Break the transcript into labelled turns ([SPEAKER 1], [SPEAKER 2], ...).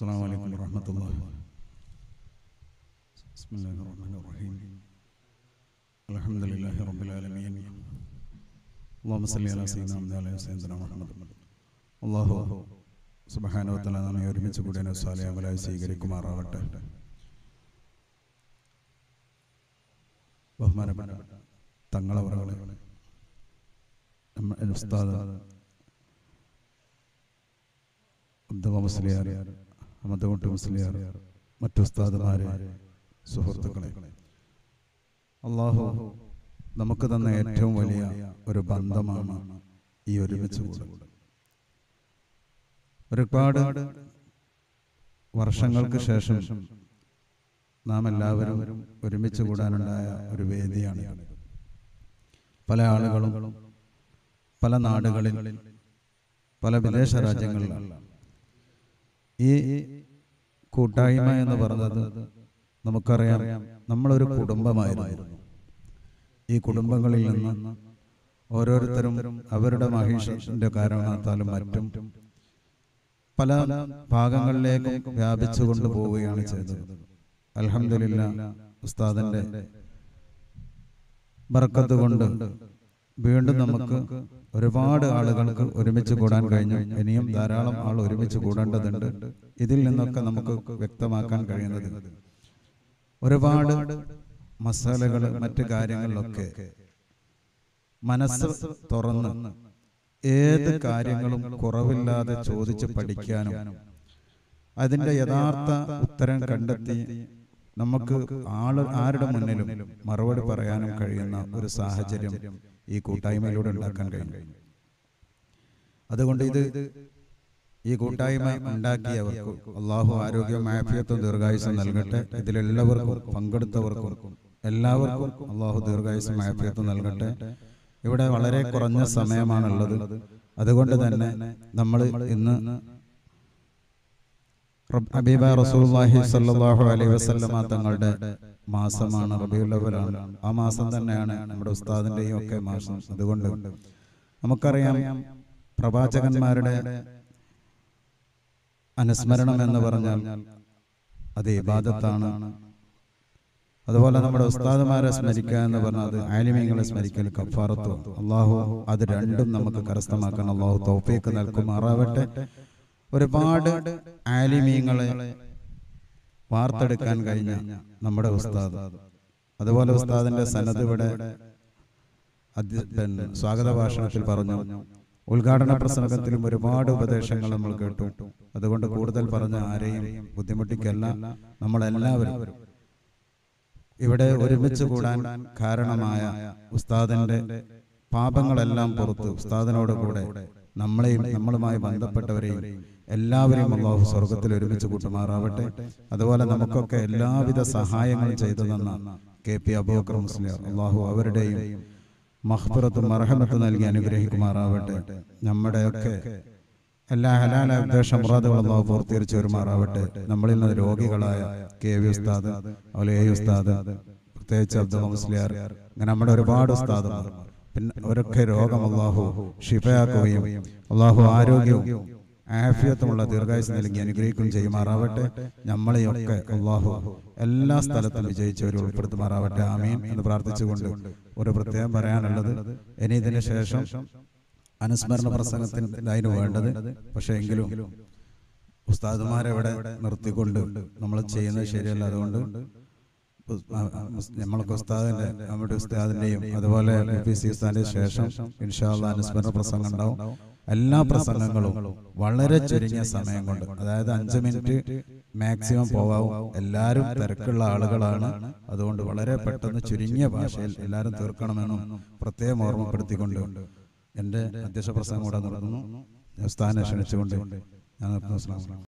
[SPEAKER 1] السلام عليكم ورحمة الله بسم الله الرحمن الرحيم الحمد لله رب العالمين اللهم صل على سيدنا محمد وعلى سيدنا محمد അള്ളാഹു സുബഹാനവത്തല നമ്മെ ഒരുമിച്ച് കൂടി സാലയമലായി സ്വീകരിക്കുമാറാവട്ടെ ബഹുമാനപ്പെട്ട തങ്ങളവറകളെ നമ്മ- ഉസ്താദ് അബ്ദുള്ള മുസ്ലിയാർ അമദകുട്ടി മുസ്ലിയാർ മറ്റു ഉസ്താദുമാരെ സുഹൃത്തുക്കളെ അള്ളാഹു നമുക്ക് തന്ന ഏറ്റവും വലിയ ഒരു ബന്ധമാണ് ഈ ഒരുമിച്ച് കൂടുക ഒരുപാട് വർഷങ്ങൾക്ക് ശേഷം നാം എല്ലാവരും ഒരുമിച്ച് കൂടാനുണ്ടായ ഒരു വേദിയാണ് ഇത്. പല ആളുകളും പല നാടുകളിൽ പല വിദേശ രാജ്യങ്ങളിലാണ് ഈ കൂട്ടായ്മ എന്ന് പറഞ്ഞത് നമുക്കറിയാം നമ്മളൊരു കുടുംബമായിരുന്നു ഈ കുടുംബങ്ങളിൽ നിന്ന് ഓരോരുത്തരും അവരുടെ മഹിഷന്റെ കാരണത്താലും മറ്റും പല ഭാഗങ്ങളിലേക്കും വ്യാപിച്ചു കൊണ്ടുപോവുകയാണ് ചെയ്തത് അൽഹംദുലില്ലാ ഉസ്താദിന്റെ ബർക്കത്ത് കൊണ്ട് വീണ്ടും നമുക്ക് ഒരുപാട് ആളുകൾക്ക് ഒരുമിച്ച് കൂടാൻ കഴിഞ്ഞു ഇനിയും ധാരാളം ആൾ ഒരുമിച്ച് കൂടേണ്ടതുണ്ട് ഇതിൽ നിന്നൊക്കെ നമുക്ക് വ്യക്തമാക്കാൻ കഴിയുന്നത് ഒരുപാട് മസാലകൾ മറ്റു കാര്യങ്ങളിലൊക്കെ മനസ്സ് തുറന്ന് ഏത് കാര്യങ്ങളും കുറവില്ലാതെ ചോദിച്ച് പഠിക്കാനും അതിന്റെ യഥാർത്ഥ ഉത്തരം കണ്ടെത്തി നമുക്ക് ആള് ആരുടെ മുന്നിലും മറുപടി പറയാനും കഴിയുന്ന ഒരു സാഹചര്യം ഈ കൂട്ടായ്മയിലൂടെ ഉണ്ടാക്കാൻ കഴിയും അതുകൊണ്ട് ഇത് ഈ കൂട്ടായ്മ ഉണ്ടാക്കിയവർക്ക് അള്ളാഹു ആരോഗ്യവും ആഫിയത്തും ദീർഘായുസം നൽകട്ടെ ഇതിലെല്ലാവർക്കും പങ്കെടുത്തവർക്കും എല്ലാവർക്കും അള്ളാഹു ദീർഘായുസം ആഫിയത്തും നൽകട്ടെ ഇവിടെ വളരെ കുറഞ്ഞ സമയമാണുള്ളത് അതുകൊണ്ട് തന്നെ നമ്മൾ ഇന്ന് റബ്- ഹബീബ റസൂലുള്ളാഹി സ്വല്ലല്ലാഹു അലൈഹി വസല്ലമ തങ്ങളുടെ മാസമാണ് റബീഉൽ അവ്വലാണ് ആ മാസം തന്നെയാണ് നമ്മുടെ ഉസ്താദിന്റെയും ഒക്കെ മാസം അതുകൊണ്ട് നമുക്കറിയാം പ്രവാചകന്മാരുടെ അനുസ്മരണം എന്ന് പറഞ്ഞാൽ അത് ഇബാദത്താണ് അതുപോലെ നമ്മുടെ ഉസ്താദുമാരെ സ്മരിക്കുക എന്ന് പറഞ്ഞാൽ അത് ആലിമീങ്ങളെ സ്മരിക്കൽ കഫാറത്വം അള്ളാഹു അത് രണ്ടും നമുക്ക് കരസ്ഥമാക്കാൻ അള്ളാഹു തൗഫീക്ക് നൽകുമാറാവട്ടെ ഒരുപാട് ആലിമീങ്ങളെ വാർത്തെടുക്കാൻ കഴിഞ്ഞ നമ്മുടെ ഉസ്താദ് അതുപോലെ ഉസ്താദിന്റെ സനത് ഇവിടെ അധ്യ- പിന്നെ സ്വാഗത ഭാഷണത്തിൽ പറഞ്ഞു ഉദ്ഘാടന പ്രസംഗത്തിലും ഒരുപാട് ഉപദേശങ്ങൾ നമ്മൾ കേട്ടു അതുകൊണ്ട് കൂടുതൽ പറഞ്ഞ ആരെയും ബുദ്ധിമുട്ടിക്കല്ല നമ്മളെല്ലാവരും ഇവിടെ ഒരുമിച്ച് കൂടാൻ കാരണമായ ഉസ്താദിന്റെ പാപങ്ങളെല്ലാം പുറത്ത് ഉസ്താദിനോട് കൂടെ നമ്മളെയും നമ്മളുമായി ബന്ധപ്പെട്ടവരെയും എല്ലാവരെയും അള്ളാഹു സ്വർഗത്തിൽ ഒരുമിച്ച് കൂട്ടുമാറാവട്ടെ അതുപോലെ നമുക്കൊക്കെ എല്ലാവിധ സഹായങ്ങളും ചെയ്തു തന്ന കെ പി അബൂബക്കർ മുസ്ലിം അള്ളാഹു അവരുടെയും മഹ്ഫറത്തും മർഹമത്തും നൽകി അനുഗ്രഹിക്കുമാറാവട്ടെ നമ്മുടെയൊക്കെ എല്ലാ ഹലാല ഉദ്ദേശ മുറാദുകൾ അള്ളാഹു പൂർത്തീകരിച്ച് വരുമാറാവട്ടെ നമ്മളിൽ നിന്ന് രോഗികളായ കെ വി ഉസ്താദ് അതുപോലെ എ ഉസ്താദ് പ്രത്യേകിച്ച് അബ്ദുൽ മുസ്ലിയാർ അങ്ങനെ നമ്മുടെ ഒരുപാട് ഉസ്താദുമാർ പിന്നെ അവരൊക്കെ രോഗം അള്ളാഹു ഷിഫയാക്കുകയും അള്ളാഹു ആരോഗ്യവും ആഫിയത്തുമുള്ള ദീർഘായുസ് നൽകി അനുഗ്രഹിക്കുകയും ചെയ്യുമാറാവട്ടെ നമ്മളെയൊക്കെ അള്ളാഹു എല്ലാ സ്ഥലത്തും വിജയിച്ചവരെ ഉൾപ്പെടുത്തുമാറാവട്ടെ ആമീൻ എന്ന് പ്രാർത്ഥിച്ചുകൊണ്ട് ഒരു പ്രത്യേകം പറയാനുള്ളത് ഇനി ഇതിന് ശേഷം അനുസ്മരണ പ്രസംഗത്തിനായിരുന്നു വേണ്ടത് പക്ഷേ എങ്കിലും ഉസ്താദുമാരെ ഇവിടെ നിർത്തിക്കൊണ്ട് നമ്മൾ ചെയ്യുന്നത് ശരിയല്ല അതുകൊണ്ട് നമ്മൾക്ക് ഉസ്താദിന്റെ നമ്മുടെ ഉസ്താദിന്റെയും അതുപോലെ പി സി ഉസ്താദിന്റെ ശേഷം ഇൻഷാല്ല അനുസ്മരണ പ്രസംഗം ഉണ്ടാവും എല്ലാ പ്രസംഗങ്ങളും വളരെ ചുരുങ്ങിയ സമയം കൊണ്ട് അതായത് അഞ്ച് മിനിറ്റ് മാക്സിമം പോവാവും എല്ലാവരും തിരക്കുള്ള ആളുകളാണ് അതുകൊണ്ട് വളരെ പെട്ടെന്ന് ചുരുങ്ങിയ ഭാഷയിൽ എല്ലാവരും തീർക്കണമെന്നും പ്രത്യേകം ഓർമ്മപ്പെടുത്തിക്കൊണ്ട് എൻ്റെ അധ്യക്ഷ പ്രസംഗം കൂടെ നടത്തുന്നു ഉസ്താദിനെ ക്ഷണിച്ചുകൊണ്ട് ഞാൻ നിർത്തുന്നു അസ്സലാമു അലൈക്കും